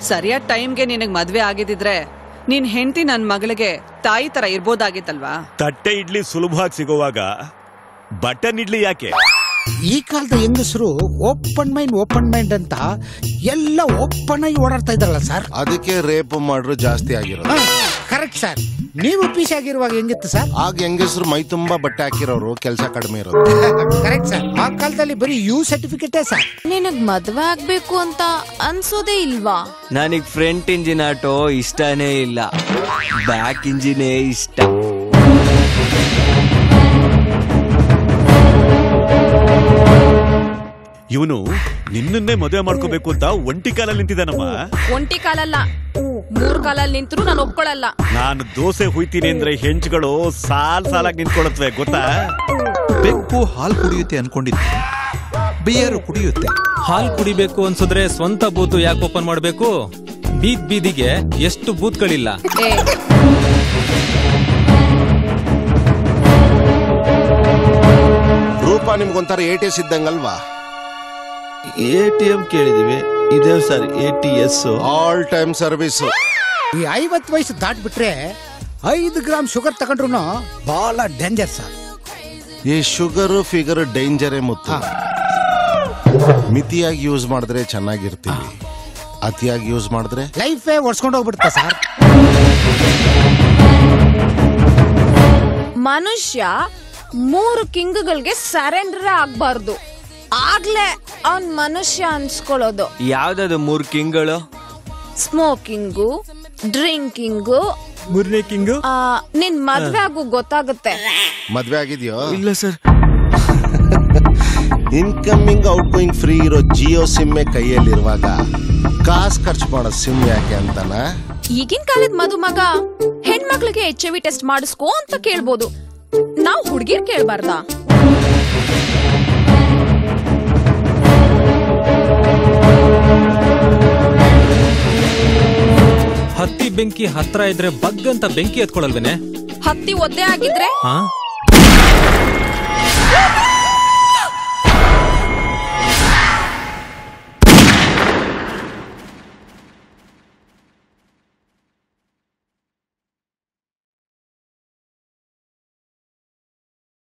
ಸರಿಯಾದ ಟೈಮ್ಗೆ ನಿನಗ್ ಮದ್ವೆ ಆಗಿದ್ದಿದ್ರೆ ನಿನ್ ಹೆಂಡತಿ ನನ್ ಮಗಳಿಗೆ ತಾಯಿ ತರ ಇರ್ಬೋದಾಗಿತ್ತಲ್ವಾ ತಟ್ಟೆ ಇಡ್ಲಿ ಸುಲಭವಾಗಿ ಸಿಗುವಾಗ ಬಟನ್ ಇಡ್ಲಿ ಯಾಕೆ ಈ ಕಾಲದ ಹೆಂಗಸರು ಓಪನ್ ಮೈಂಡ್ ಓಪನ್ ಮೈಂಡ್ ಅಂತ ಎಲ್ಲ ಓಪನ್ ಆಗಿ ಓಡಾಡ್ತಾ ಇದ್ರಲ್ಲ ಸರ್ ಅದಕ್ಕೆ ರೇಪ್ ಮಾಡ್ರು ಜಾಸ್ತಿ ಆಗಿರೋದು ಕರೆಕ್ಟ್ ಸರ್ ನೀವು ಪೀಸ್ ಆಗಿರುವಾಗ ಹೆಂಗಿತ್ತು ಸರ್ ಆಗ ಹೆಂಗಸರು ಮೈ ತುಂಬಾ ಬಟ್ಟೆ ಹಾಕಿರೋರು ಕೆಲಸ ಕಡಿಮೆ ಇರೋದು ಕರೆಕ್ಟ್ ಸರ್ ಆ ಕಾಲದಲ್ಲಿ ಬರೀ ಯು ಸರ್ಟಿಫಿಕೇಟೇ ಸರ್ ನಿನಗ್ ಮದ್ವೆ ಆಗ್ಬೇಕು ಅಂತ ಅನ್ಸೋದೇ ಇಲ್ವಾ ನನಗ್ ಫ್ರಂಟ್ ಇಂಜಿನ್ ಆಟೋ ಇಷ್ಟನೇ ಇಲ್ಲ ಬ್ಯಾಕ್ ಇಂಜಿನೇ ಇಷ್ಟ ಇವನು ನಿನ್ನನ್ನೇ ಮದುವೆ ಮಾಡ್ಕೋಬೇಕು ಅಂತ ಒಂಟಿ ಕಾಲಲ್ಲಿ ನಿಂತಿದ್ದಾನಮ್ಮ ಒಂಟಿ ಕಾಲಲ್ಲ ಮೂರ್ ಕಾಲಲ್ಲಿ ನಿಂತ್ರು ನಾನು ಒಪ್ಕೊಳಲ್ಲ ನಾನು ದೋಸೆ ಹುಯ್ತೀನಿ ಅಂದ್ರೆ ಹೆಂಚ್ಗಳು ಸಾಲ್ ಸಾಲಾಗಿ ನಿಂತ್ಕೊಳತ್ವೆ ಗೊತ್ತಾ ಬೆಕ್ಕು ಹಾಲು ಕುಡಿಯುತ್ತೆ ಅನ್ಕೊಂಡಿದ್ದೆ ಬಿಯರು ಕುಡಿಯುತ್ತೆ ಹಾಲ್ ಕುಡಿಬೇಕು ಅನ್ಸಿದ್ರೆ ಸ್ವಂತ ಬೂತು ಯಾಕೆ ಓಪನ್ ಮಾಡ್ಬೇಕು ಬೀದ್ ಬೀದಿಗೆ ಎಷ್ಟು ಬೂತ್ಗಳಿಲ್ಲ ಏ ರೂಪ ನಿಮ್ಗೊಂಥರ ಏಟಿಎಸ್ ಇದ್ದಂಗಲ್ವಾ ಎ ಟಿ ಎಂ ಕೇಳಿದೀವಿ ಇದೇ sir A T S all time service ಈ ಐವತ್ತು ವಯಸ್ಸು ದಾಟ್ಬಿಟ್ರೆ ಐದು ಗ್ರಾಮ್ ಶುಗರ್ ತಗೊಂಡ್ರು ಬಹಳ ಡೇಂಜರ್ ಸರ್ ಈ ಶುಗರ್ ಫಿಗರ್ ಡೇಂಜರೇ ಮುತ್ತು ಮಿತಿಯಾಗಿ ಯೂಸ್ ಮಾಡಿದ್ರೆ ಚೆನ್ನಾಗಿರ್ತೀವಿ ಅತಿಯಾಗಿ ಯೂಸ್ ಮಾಡಿದ್ರೆ ಲೈಫೇ ಒಡ್ಸ್ಕೊಂಡು ಹೋಗ್ಬಿಡುತ್ತೆ ಸರ್ ಮನುಷ್ಯ ಮೂರು ಕಿಂಗ್ಗಳಿಗೆ ಸರೆಂಡರ್ ಆಗ್ಬಾರ್ದು ಆಗ್ಲೇ ಅವನ್ ಮನುಷ್ಯ ಅನ್ಸ್ಕೊಳ್ಳೋದು ಯಾವ್ದದು ಮೂರ್ ಕಿಂಗ್ಗಳು ಸ್ಮೋಕಿಂಗು ಡ್ರಿಂಕಿಂಗು ಮೂರನೇ ಕಿಂಗು ಆ, ನಿನ್ ಮದ್ವೆ ಆಗು ಗೊತ್ತಾಗುತ್ತೆ ಮದ್ವೆ ಆಗಿದ್ಯೋ ಇಲ್ಲ sir incoming outgoing free ಇರೋ ಜಿಯೋ ಸಿಮ್ಮೆ ಕೈಯಲ್ಲಿರುವಾಗ ಕಾಸು ಖರ್ಚು ಮಾಡೋ ಸಿಮ್ ಯಾಕೆ ಅಂತನಾ ಈಗಿನ ಕಾಲದ ಮದುಮಗ ಹೆಣ್ಮಕ್ಳಿಗೆ ಎಚ್ ಐ ವಿ ಟೆಸ್ಟ್ ಮಾಡಿಸ್ಕೋ ಅಂತ ಕೇಳ್ಬೋದು ನಾವ್ ಹುಡ್ಗಿರ್ ಕೇಳ್ಬಾರ್ದಾ ಹತ್ತಿ ಬೆಂಕಿ ಹತ್ರ ಇದ್ರೆ ಬಗ್ ಅಂತ ಬೆಂಕಿ ಎತ್ಕೊಳಲ್ವೇನೆ ಹತ್ತಿ ಒದ್ದೆ ಆಗಿದ್ರೆ ಹಾ